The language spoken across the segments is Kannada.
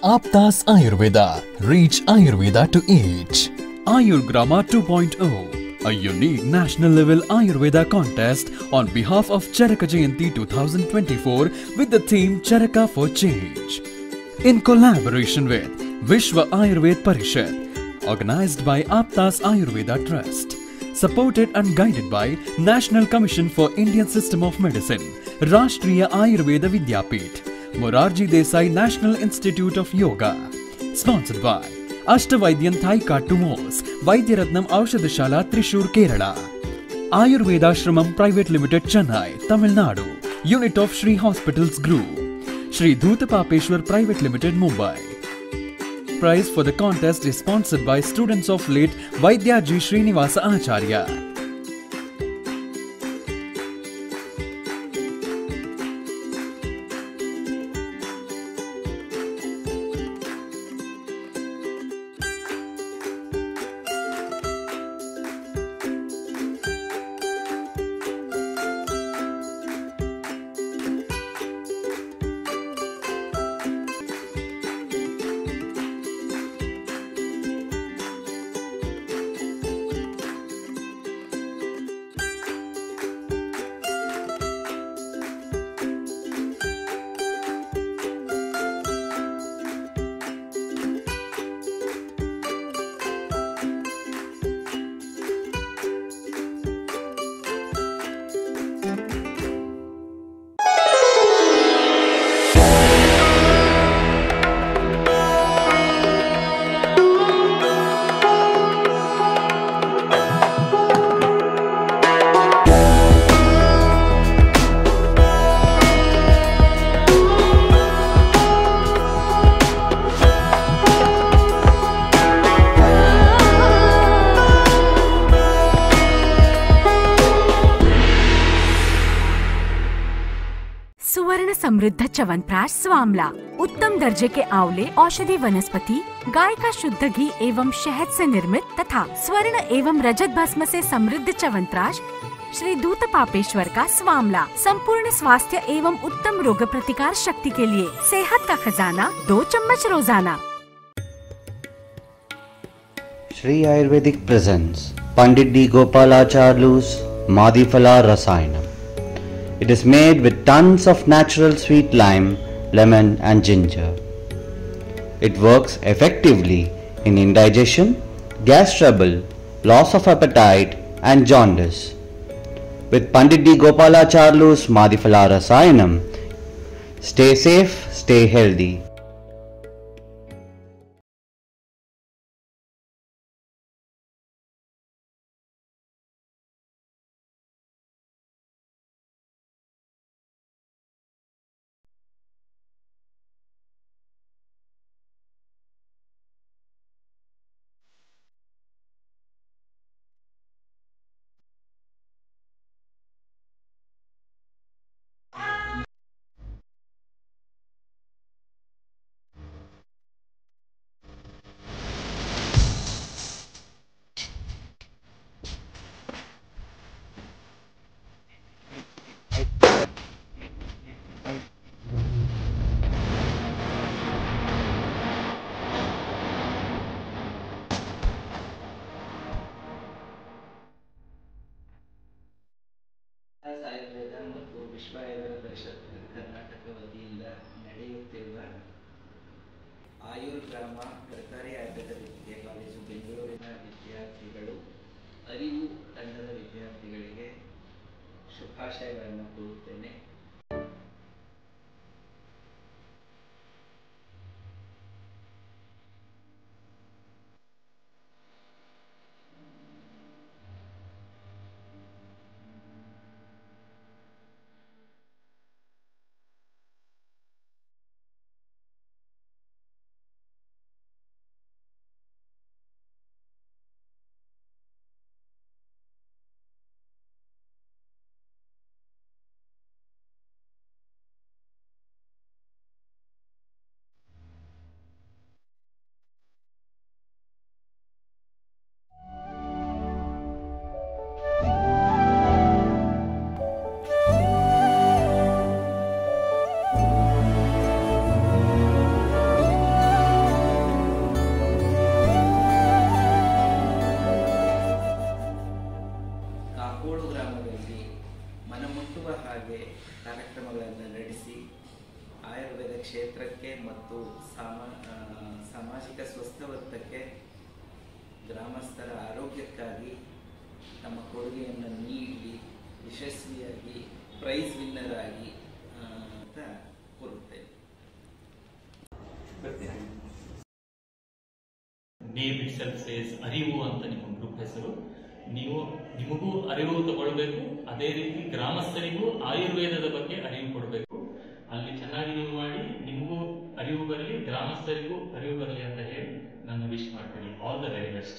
Aptas Ayurveda. Reach Ayurveda to each. Ayurgrama 2.0, a unique national level Ayurveda contest on behalf of Charaka Jayanti 2024 with the theme Charaka for Change. In collaboration with Vishwa Ayurved Parishad, organized by Aptas Ayurveda Trust, supported and guided by National Commission for Indian System of Medicine, Rashtriya Ayurveda Vidyapit, Morarji Desai National Institute of Yoga, sponsored by Ashtavaidyan Thai Kattumooss Vaidyaratnam Oushadhasala Thrissur Kerala Ayurvedashramam private limited Chennai Tamil Nadu unit of Sri hospitals group Sri Dhootapapeshwar private limited Mumbai Prize for the contest is sponsored by students of late Vaidya G. Srinivasa Acharya. सुवर्ण समृद्ध च्यवनप्राश स्वामला उत्तम दर्जे के आंवले औषधि वनस्पति गाय का शुद्ध घी एवं शहद से निर्मित तथा स्वर्ण एवं रजत भस्म से समृद्ध च्यवनप्राश श्री दूत पापेश्वर का स्वामला संपूर्ण स्वास्थ्य एवं उत्तम रोग प्रतिकार शक्ति के लिए सेहत का खजाना दो चम्मच रोजाना Sri Ayurvedic presents Pandit D. Gopalacharlu's Madhifala Rasayanam. It is made with tons of natural sweet lime, lemon, and ginger. It works effectively in indigestion, gas trouble, loss of appetite, and jaundice. With Pandit D. Gopalacharlu's Madhifala Rasayanam, stay safe, stay healthy. Ayurveda ಮತ್ತು ವಿಶ್ವ ಆಯುರ್ವೇದ ಪರಿಷತ್ ಕರ್ನಾಟಕ ವತಿಯಿಂದ ನಡೆಯುತ್ತಿರುವ ಆಯುರ್ಗ್ರಾಮ ಸರ್ಕಾರಿ ಆಯುರ್ವೇದ ವಿದ್ಯಾ ಕಾಲೇಜು ಬೆಂಗಳೂರಿನ ವಿದ್ಯಾರ್ಥಿಗಳು ಅರಿವು ತಂಡದ ವಿದ್ಯಾರ್ಥಿಗಳಿಗೆ ಶುಭಾಶಯಗಳನ್ನು ಕೋರುತ್ತೇನೆ ಸಾಮ ಆ, ಸಾಮಾಜಿಕ ಸ್ವಸ್ಥವರ್ತಕ್ಕೆ ಗ್ರಾಮಸ್ಥರ ಆರೋಗ್ಯಕ್ಕಾಗಿ ತಮ್ಮ ಕೊಡುಗೆಯನ್ನು ನೀಡಿ ಯಶಸ್ವಿಯಾಗಿ ಪ್ರೈಸ್ ವಿನ್ನರ್ ಆಗಿ ಆ, ಅಂತ ಕೋರುತ್ತೇನೆ ಬರ್ತೀನಿ ನೇಮ್ ಇಟ್ ಸೆಲ್ಫ್ ಸೇಸ್ ಅರಿವು ಅಂತ ನಿಮ್ಮ ಗ್ರೂಪ್ ಹೆಸರು ನೀವು ನಿಮಗೂ ಅರಿವು ತಗೊಳ್ಬೇಕು ಅದೇ ರೀತಿ ಗ್ರಾಮಸ್ಥರಿಗೂ ಆಯುರ್ವೇದದ ಬಗ್ಗೆ ಅರಿವು ಕೊಡಬೇಕು ಅಲ್ಲಿ ಚೆನ್ನಾಗಿ ನೀವು ಮಾಡಿ ನಿಮಗೂ ಅರಿವು ಬರಲಿ ಗ್ರಾಮಸ್ಥರಿಗೂ ಅರಿವು ಬರಲಿ ಅಂತ ಹೇಳಿ ನಾನು ವಿಶ್ ಮಾಡ್ತೀನಿ ಆಲ್ ದ ವೆರಿ ಬೆಸ್ಟ್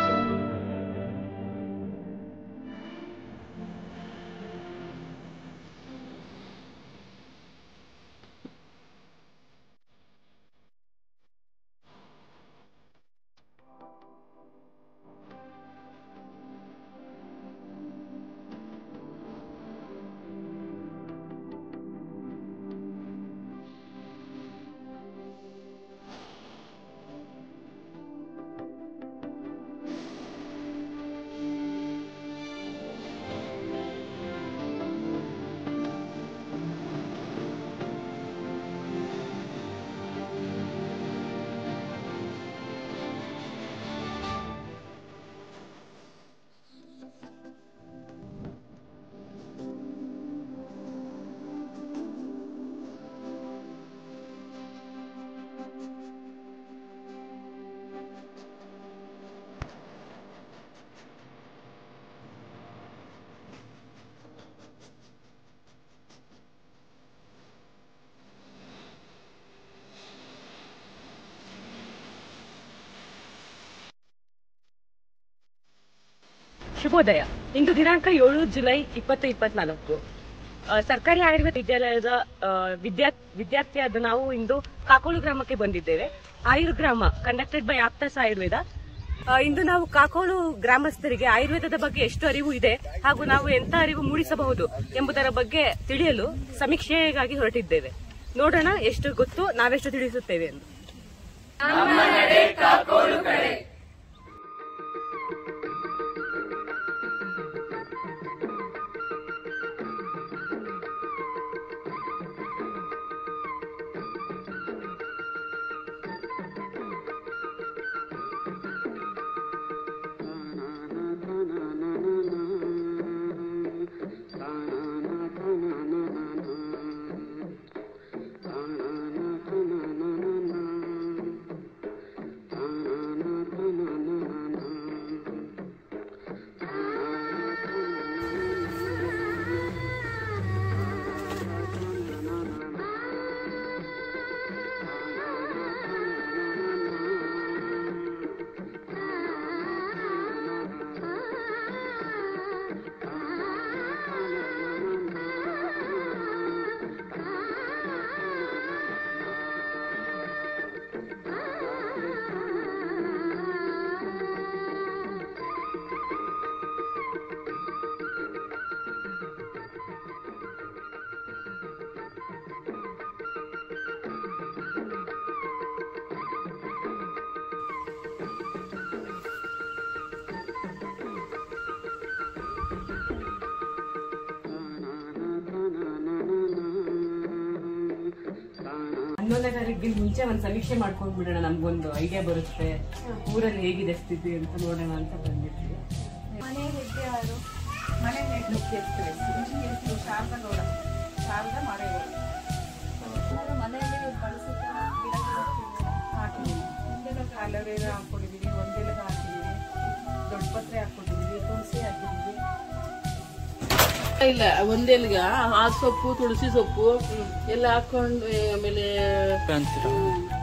ಶುಭೋದಯ ಇಂದು ದಿನಾಂಕ ಏಳು ಜುಲೈ ಇಪ್ಪತ್ತು ಇಪ್ಪತ್ನಾಲ್ಕು ಆ, ಸರ್ಕಾರಿ ಆಯುರ್ವೇದ ವಿದ್ಯಾಲಯದ ಆ, ವಿದ್ಯಾ ವಿದ್ಯಾರ್ಥಿಯಾದ ನಾವು ಇಂದು ಕಾಕೋಳು ಗ್ರಾಮಕ್ಕೆ ಬಂದಿದ್ದೇವೆ ಆಯುರ್ ಗ್ರಾಮ ಕಂಡಕ್ಟೆಡ್ ಬೈ ಆಪ್ತಾಸ್ ಆಯುರ್ವೇದ ಆ, ಇಂದು ನಾವು ಕಾಕೋಳು ಗ್ರಾಮಸ್ಥರಿಗೆ ಆಯುರ್ವೇದದ ಬಗ್ಗೆ ಎಷ್ಟು ಅರಿವು ಇದೆ ಹಾಗೂ ನಾವು ಎಂತ ಅರಿವು ಮೂಡಿಸಬಹುದು ಎಂಬುದರ ಬಗ್ಗೆ ತಿಳಿಯಲು ಸಮೀಕ್ಷೆಗಾಗಿ ಹೊರಟಿದ್ದೇವೆ ನೋಡೋಣ ಎಷ್ಟು ಗೊತ್ತು ನಾವೆಷ್ಟು ತಿಳಿಸುತ್ತೇವೆ ಎಂದು ಹನ್ನೊಂದನೇ ತಾರೀಕಿಗೆ ಮುಂಚೆ ಒಂದು ಸಮೀಕ್ಷೆ ಮಾಡ್ಕೊಂಡು ಬಿಡೋಣ ನಮ್ಗೊಂದು ಐಡಿಯಾ ಬರುತ್ತೆ ಊರಲ್ಲಿ ಹೇಗಿದೆ ಸ್ಥಿತಿ ಅಂತ ನೋಡೋಣ ಅಂತ ಬಂದಿದ್ವಿ ಅಲೋವೇರಾ ಹಾಕೊಂಡಿದೀವಿ ಒಂದೆಲೆ ಹಾಕಿದೀವಿ ದೊಡ್ಡ ಪತ್ರೆ ಹಾಕೊಂಡಿದೀವಿ ತುಳಸಿ ಹಾಕಿದೀವಿ ಇಲ್ಲ ಒಂದೆಲ್ಗ ಆ ಸೊಪ್ಪು ತುಳಸಿ ಸೊಪ್ಪು ಎಲ್ಲ ಹಾಕೊಂಡು ಆಮೇಲೆ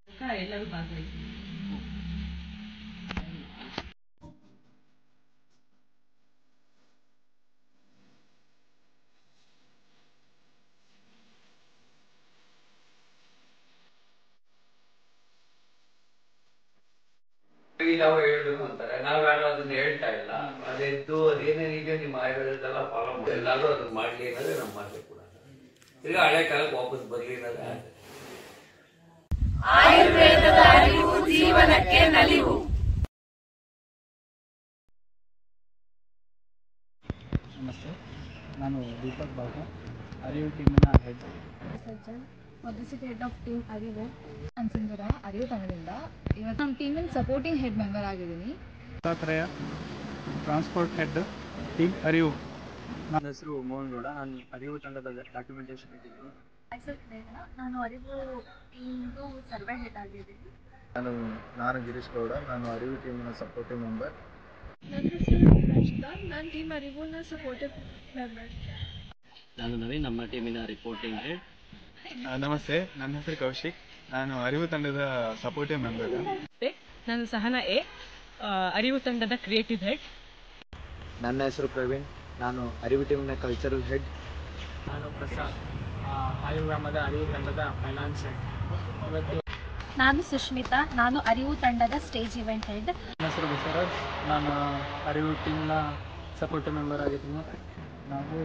ಎಲ್ಲರೂ ಭಾಗವಹಿಸಿ ನಾವು ಹೇಳುದು ಅಂತಾರೆ ನಾವು ಯಾರು ಅದನ್ನ ಹೇಳ್ತಾ ಇಲ್ಲ ಅದೆದ್ದು ಅದೇನೇನಿದೆ ನಿಮ್ಮ ಆಯುರ್ವೇದದೆಲ್ಲ ಫಾಲೋ ಮಾಡಿ ಎಲ್ಲರೂ ಅದನ್ನ ಮಾಡ್ಲಿ ಅನ್ನೋದೇ ನಮ್ಮ ಆಸೆ ಕೂಡ ಈಗ ಹಳೆ ಕಾಲಕ್ಕೆ ವಾಪಸ್ ಬರ್ಲಿ ಅನ್ನೋದೇ ಆಸೆ ನಮಸ್ತೆ ನಾನು ದೀಪಕ್ ಬಾಬು ಅರಿವು ಟೀಮಿನ head Sajjan publicity head of team Arivu ಅನ್ಸಿಂದರ ಅರಿವು ತಂಡದಿಂದ ಇವತ್ತು ನಮ್ಮ ಟೀಮಿನ ಸಪೋರ್ಟಿಂಗ್ ಹೆಡ್ ಮೆಂಬರ್ ಆಗಿದ್ದೀನಿ ದತ್ತಾತ್ರೇಯ ಟ್ರಾನ್ಸ್ಪೋರ್ಟ್ ಹೆಡ್ ಟೀಮ್ ಅರಿವು ನನ್ನ ಹೆಸರು ಮೋಹನ್ ಗೌಡ ನಾನು ಅರಿವು ತಂಡದ ಡಾಕ್ಯುಮೆಂಟೇಷನ್ ಇಟ್ಟಿದ್ದೀನಿ ನಾನು ಅರಿವು ಟೀಮ್ದು ಸರ್ವೆ ಹೆಡ್ ಆಗಿದ್ದೀನಿ ನಾನು ನಾನು ಗಿರೀಶ್ ಗೌಡ ನಾನು ಅರಿವು ಟೀಮಿನ ಸಪೋರ್ಟಿವ್ ಮೆಂಬರ್ ನನ್ನ ಹೆಸರು ರಚಿತಾ ನಾನು ಟೀಮ್ ಅರಿವುನ ಸಪೋರ್ಟಿವ್ ಮೆಂಬರ್ ನಾನು ನವೀನ್ ನಮ್ಮ ಟೀಮಿನ ರಿಪೋರ್ಟಿಂಗ್ ಹೆಡ್ ನಮಸ್ತೆ ನನ್ನ ಹೆಸರು ಕೌಶಿಕ್ ನಾನು ಅರಿವು ತಂಡದ ಸಪೋರ್ಟಿವ್ ಮೆಂಬರ್ ಮತ್ತೆ ನಾನು ಸಹನಾ ಎ ಆ, ಅರಿವು ತಂಡದ ಕ್ರಿಯೇಟಿವ್ ಹೆಡ್ ನನ್ನ ಹೆಸರು ಪ್ರವೀಣ್ ನಾನು ಅರಿವು ಟೀಮಿನ ಕಲ್ಚರಲ್ ಹೆಡ್ ನಾನು ಪ್ರಸಾದ್ ಆಯುರ್ಗ್ರಾಮದ ಅರಿವು ತಂಡದ ಫೈನಾನ್ಸ್ ಹೆಡ್ ಇವತ್ತು ನಾನು ಸುಷ್ಮಿತಾ ನಾನು ಅರಿವು ತಂಡದ ಸ್ಟೇಜ್ ಇವೆಂಟ್ ಹೆಡ್ ನನ್ನ ಹೆಸರು ಬಸವರಾಜ್ ನಾನು ಅರಿವು ಟೀಮ್ನ ಸಪೋರ್ಟಿವ್ ಮೆಂಬರ್ ಆಗಿದ್ದೀನಿ ನಾವು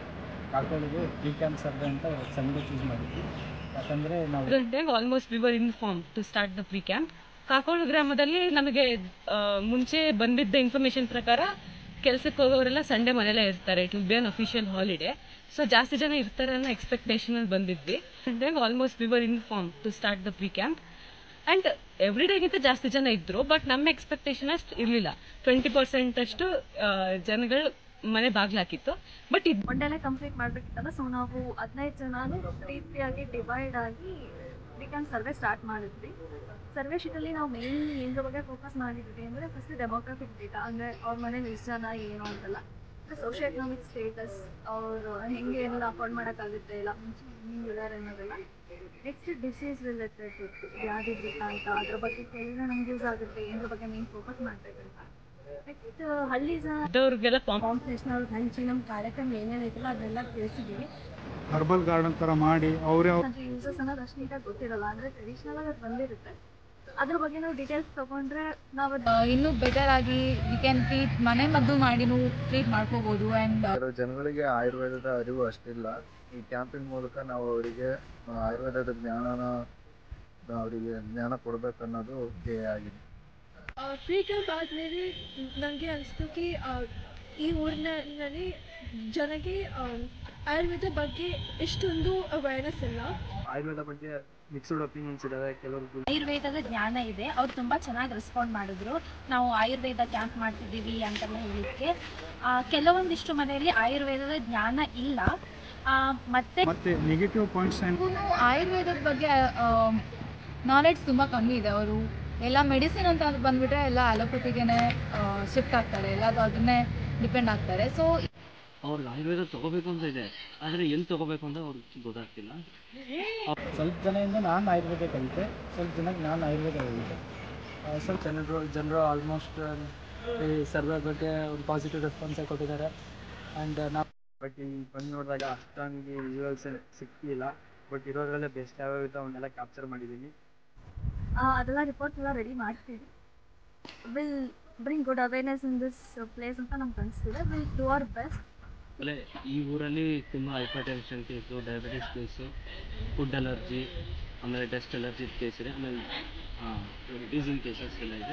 ಕಾಕೋಳಿಗೆ ಫ್ರೀ ಕ್ಯಾಂಪ್ ಸರ್ವೆ ಅಂತ ಸಂಡೇ ಚೂಸ್ ಮಾಡಿದ್ವಿ ಯಾಕಂದರೆ ನಾವು ಗಂಟೆಗೆ almost we were inform to start the free camp Kakolu ಗ್ರಾಮದಲ್ಲಿ ನಮಗೆ ಆ, ಮುಂಚೆ ಬಂದಿದ್ದ ಇನ್ಫಾರ್ಮೇಶನ್ ಪ್ರಕಾರ ಕೆಲಸಕ್ಕೆ ಹೋಗೋರೆಲ್ಲ ಸಂಡೇ ಮನೇಲೇ ಇರ್ತಾರೆ it will be an official holiday so ಜಾಸ್ತಿ ಜನ ಇರ್ತಾರೆ ಅನ್ನೋ ಎಕ್ಸ್ಪೆಕ್ಟೇಷನ್ ಅಲ್ಲಿ ಬಂದಿದ್ವಿ ಗಂಟೆಗೆ almost we were inform to start the free camp and every ಡೇಗಿಂತ ಜಾಸ್ತಿ ಜನ ಇದ್ರು ಬಟ್ ನಮ್ಮ ಎಕ್ಸ್ಪೆಕ್ಟೇಷನ್ ಅಷ್ಟು ಇರಲಿಲ್ಲ ಟ್ವೆಂಟಿ ಪರ್ಸೆಂಟ್ ಅಷ್ಟು ಆ, ಜನಗಳು ಮನೆ ಬಾಗ್ಲಾಕಿತ್ತು ಬಟ್ ಇದು ಒಂದೆಲ್ಲ ಕಂಪ್ಲೀಟ್ ಮಾಡಬೇಕಿತ್ತಲ್ಲ ಸೊ ನಾವು ಹದಿನೈದು ಜನನು ರೀತಿಯಾಗಿ ಡಿವೈಡ್ ಆಗಿ ವೀಕೆಂಡ್ ಸರ್ವೆ ಸ್ಟಾರ್ಟ್ ಮಾಡಿದ್ವಿ ಸರ್ವೆ ಶೀಟಲ್ಲಿ ನಾವು ಮೇನ್ ಏನ್ರ ಬಗ್ಗೆ ಫೋಕಸ್ ಮಾಡಿದ್ವಿ ಅಂದರೆ ಫಸ್ಟ್ ಡೆಮೋಗ್ರಫಿಕ್ ಡೇಟಾ ಅಂದರೆ ಅವ್ರ ಮನೇಲಿ ಎಷ್ಟು ಜನ ಏನು ಅಂತೆಲ್ಲ ಸೋಷಿಯೋ ಎಕನಾಮಿಕ್ ಸ್ಟೇಟಸ್ ಅವರು ಹೆಂಗೆ ಏನೆಲ್ಲ ಅಫೋರ್ಡ್ ಮಾಡೋಕ್ಕಾಗುತ್ತೆ ಇಲ್ಲ ಮುಂಚೆ ಹಿಂಗೆ ಇದ್ದಾರೆ ಅನ್ನೋದೆಲ್ಲ ನೆಕ್ಸ್ಟ್ ಡಿಸೀಸ್ ರಿಲೇಟೆಡ್ ವ್ಯಾಧಿ ವೃತ್ತಾಂತ ಅದ್ರ ಬಗ್ಗೆ ಕೇಳಿದ್ರೆ ನಮ್ಗೆ ಯೂಸ್ ಆಗುತ್ತೆ ಏನ್ರ ಬಗ್ಗೆ ಮೇನ್ ಫೋಕಸ್ ಮಾಡಬೇಕಂತ ನೆಕ್ಸ್ಟ್ ಹಳ್ಳಿ ಜನ ಇದ್ದವ್ರಿಗೆಲ್ಲ ಕಾಂಪಿಟೇಷನ್ ಅವ್ರ ಹಂಚಿ ನಮ್ಮ ಕಾರ್ಯಕ್ರಮ ಏನೇನೈತಲ್ಲ ಅದನ್ನೆಲ್ಲ ತಿಳಿಸಿದ್ದೀವಿ ಹರ್ಬಲ್ ಗಾರ್ಡನ್ ಥರ ಮಾಡಿ ಅವರೇ ಅದ್ರ ಯೂಸಸ್ ಅನ್ನೋದು ಅಷ್ಟು ನೀಟಾಗಿ ಗೊತ್ತಿರಲ್ಲ ಅಂದರೆ ಟ್ರೆಡಿಷ್ನಲ್ ಆಗಿ ಅದು ಬಂದಿರುತ್ತೆ ಅದ್ರ ಬಗ್ಗೆ ನಾವು ಡೀಟೇಲ್ಸ್ ತಗೊಂಡ್ರೆ ನಾವು ಇನ್ನೂ ಬೆಟರ್ ಆಗಿ ವಿ ಕ್ಯಾನ್ ಟ್ರೀಟ್ ಮನೆ ಮದ್ದು ಮಾಡಿನೂ ಟ್ರೀಟ್ ಮಾಡ್ಕೋಬೋದು ಆ್ಯಂಡ್ ಕೆಲವು ಜನಗಳಿಗೆ ಆಯುರ್ವೇದದ ಅರಿವು ಅಷ್ಟಿಲ್ಲ ಈ ಕ್ಯಾಂಪಿಂಗ್ ಮೂಲಕ ನಾವು ಅವರಿಗೆ ಆಯುರ್ವೇದದ ಜ್ಞಾನನ ಅವರಿಗೆ ಜ್ಞಾನ ಕೊಡಬೇಕನ್ನೋದು ಧ್ಯೇಯ ಆಗಿದೆ ಫ್ರೀ ಕ್ಯಾಂಪ್ ಆದಮೇಲೆ ನನಗೆ ಅನಿಸ್ತು ಕಿ ಈ ಊರಿನಲ್ಲಿ ಜನಕ್ಕೆ ಆಯುರ್ವೇದ ಬಗ್ಗೆ ಇಷ್ಟೊಂದು ಅವೇರ್ನೆಸ್ ಇಲ್ಲ ಆಯುರ್ವೇದ ಬಗ್ಗೆ ಮಿಕ್ಸ್ಡ್ ಒಪಿನಿಯನ್ಸ್ ಇದಾವೆ ಕೆಲವ್ರಿಗೆ ಆಯುರ್ವೇದದ ಜ್ಞಾನ ಇದೆ ಅವ್ರು ತುಂಬ ಚೆನ್ನಾಗಿ ರೆಸ್ಪಾಂಡ್ ಮಾಡಿದ್ರು ನಾವು ಆಯುರ್ವೇದ ಕ್ಯಾಂಪ್ ಮಾಡ್ತಿದ್ದೀವಿ ಅಂತೆಲ್ಲ ಹೇಳಿಕ್ಕೆ ಆ, ಕೆಲವೊಂದಿಷ್ಟು ಮನೆಯಲ್ಲಿ ಆಯುರ್ವೇದದ ಜ್ಞಾನ ಇಲ್ಲ ಆ, ಮತ್ತೆ ಮತ್ತೆ ನೆಗೆಟಿವ್ ಪಾಯಿಂಟ್ಸ್ ಆಯುರ್ವೇದದ ಬಗ್ಗೆ ನಾಲೆಡ್ಜ್ ತುಂಬ ಕಮ್ಮಿ ಇದೆ ಅವರು ಎಲ್ಲ ಮೆಡಿಸಿನ್ ಅಂತ ಬಂದ್ಬಿಟ್ರೆ ಎಲ್ಲ ಅಲೋಪತಿಗೆ ಶಿಫ್ಟ್ ಆಗ್ತಾರೆ ಎಲ್ಲ ಅದನ್ನೇ ಡಿಪೆಂಡ್ ಆಗ್ತಾರೆ ಸೊ ಅವ್ರಿಗೆ ಆಯುರ್ವೇದ ತಗೋಬೇಕು ಅಂತ ಇದೆ ಆದರೆ ಎಲ್ಲಿ ತಗೋಬೇಕು ಅಂತ ಅವ್ರಿಗೆ ಗೊತ್ತಾಗ್ತಿಲ್ಲ ಸ್ವಲ್ಪ ಜನದಿಂದ ನಾನು ಆಯುರ್ವೇದ ಕಲಿತೆ ಸ್ವಲ್ಪ ಜನಕ್ಕೆ ನಾನು ಆಯುರ್ವೇದ ಹೇಳಿದ್ದೆ ಸ್ವಲ್ಪ ಜನರು ಜನರು ಆಲ್ಮೋಸ್ಟ್ ಈ ಸರ್ವೆ ಬಗ್ಗೆ ಒಂದು ಪಾಸಿಟಿವ್ ರೆಸ್ಪಾನ್ಸೇ ಕೊಟ್ಟಿದ್ದಾರೆ ಆ್ಯಂಡ್ ನಾವು ಬಟ್ ಇಲ್ಲಿ ಬಂದು ನೋಡಿದಾಗ ಅಷ್ಟೊಂದು ವಿಜುವಲ್ಸ್ ಸಿಕ್ಕಿಲ್ಲ ಬಟ್ ಇರೋದ್ರಲ್ಲೇ ಬೆಸ್ಟ್ ಯಾವ್ಯಾವ ಇತ್ತು ಅವನ್ನೆಲ್ಲ ಕ್ಯಾಪ್ಚರ್ ಮಾಡಿದ್ದೀನಿ ಅದೆಲ್ಲ ರಿಪೋರ್ಟ್ ಎಲ್ಲ ರೆಡಿ ಮಾಡ್ತೀವಿ will bring good awareness in this place ಅಂತ ನಮ್ಗೆ ಅನಿಸ್ತಿದೆ ವಿಲ್ ಡೂ ಅವರ್ ಬೆಸ್ಟ್ ಆಮೇಲೆ ಈ ಊರಲ್ಲಿ ತುಂಬ hypertension case diabetes case food allergy ಆಮೇಲೆ ಡಸ್ಟ್ ಅಲರ್ಜಿ ಕೇಸ್ ಇದೆ ಆಮೇಲೆ ಡೀಸಿಂಗ್ ಕೇಸಸ್ ಎಲ್ಲ ಇದೆ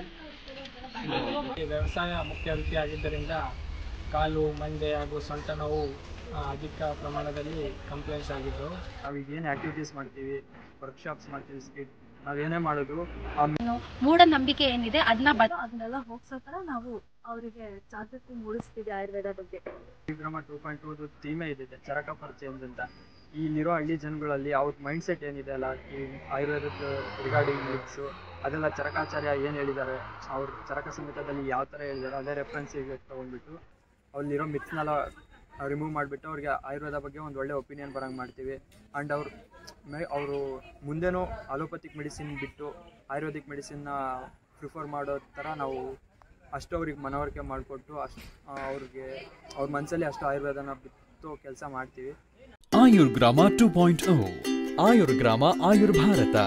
ಈ ವ್ಯವಸಾಯ ಮುಖ್ಯ ವೃತ್ತಿ ಆಗಿದ್ದರಿಂದ ಕಾಲು ಮಂಡೆ ಹಾಗೂ ಸೊಂಟ ನೋವು ಆ, ಅಧಿಕ ಪ್ರಮಾಣದಲ್ಲಿ ಕಂಪ್ಲೇಂಟ್ಸ್ ಆಗಿದ್ದು ನಾವೀಗ ಏನು ಆ್ಯಕ್ಟಿವಿಟೀಸ್ ಮಾಡ್ತೀವಿ ವರ್ಕ್ಶಾಪ್ಸ್ ಮಾಡ್ತೀವಿ ಸ್ಕಿಟ್ ನಾವೇನೇ ಮಾಡಿದ್ರು ಆ ಮೂಢನಂಬಿಕೆ ಏನಿದೆ ಅದನ್ನ ಬದ ಅದನ್ನೆಲ್ಲ ಹೋಗ್ಸೋ ಥರ ನಾವು ಅವರಿಗೆ ಜಾಗೃತಿ ಮೂಡಿಸ್ತೀವಿ ಆಯುರ್ವೇದ ಬಗ್ಗೆ ವಿಕ್ರಮ ಟೂ ಪಾಯಿಂಟ್ ಟೂದು ಥೀಮೇ ಇದಿದೆ ಚರಕ ಪರ್ಚೇಂಜ್ ಅಂತ ಇಲ್ಲಿರೋ ಹಳ್ಳಿ ಜನಗಳಲ್ಲಿ ಅವ್ರ ಮೈಂಡ್ ಸೆಟ್ ಏನಿದೆ ಅಲ್ಲ ಈ ಆಯುರ್ವೇದದ ರಿಗಾರ್ಡಿಂಗ್ ಮಿಕ್ಸು ಅದೆಲ್ಲ ಚರಕಾಚಾರ್ಯ ಏನು ಹೇಳಿದ್ದಾರೆ ಅವ್ರ ಚರಕ ಸಂಹಿತದಲ್ಲಿ ಯಾವ ಥರ ಹೇಳಿದ್ದಾರೆ ಅದೇ ರೆಫರೆನ್ಸಿಗೆ ತೊಗೊಂಡ್ಬಿಟ್ಟು ಅಲ್ಲಿರೋ ಮಿಕ್ಸ್ನೆಲ್ಲ ರಿಮೂವ್ ಮಾಡಿಬಿಟ್ಟು ಅವ್ರಿಗೆ ಆಯುರ್ವೇದ ಬಗ್ಗೆ ಒಂದು ಒಳ್ಳೆ ಒಪಿನಿಯನ್ ಬರಂಗೆ ಮಾಡ್ತೀವಿ ಆ್ಯಂಡ್ ಅವ್ರು ಮೇ ಅವರು ಮುಂದೆನೂ ಅಲೋಪತಿಕ್ ಮೆಡಿಸಿನ್ ಬಿಟ್ಟು ಆಯುರ್ವೇದಿಕ್ ಮೆಡಿಸಿನ್ನ ಪ್ರಿಫರ್ ಮಾಡೋ ಥರ ನಾವು ಅಷ್ಟು ಅವ್ರಿಗೆ ಮನವರಿಕೆ ಮಾಡಿಕೊಟ್ಟು ಅಷ್ಟು ಅವ್ರಿಗೆ ಅವ್ರ ಮನಸ್ಸಲ್ಲಿ ಅಷ್ಟು ಆಯುರ್ವೇದನ ಬಿತ್ತು ಕೆಲಸ ಮಾಡ್ತೀವಿ Ayurgrama 2.0 Ayurgrama Ayurbharata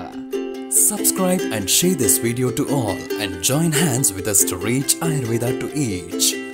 Subscribe and share this video to all and join hands with us to reach Ayurveda to each.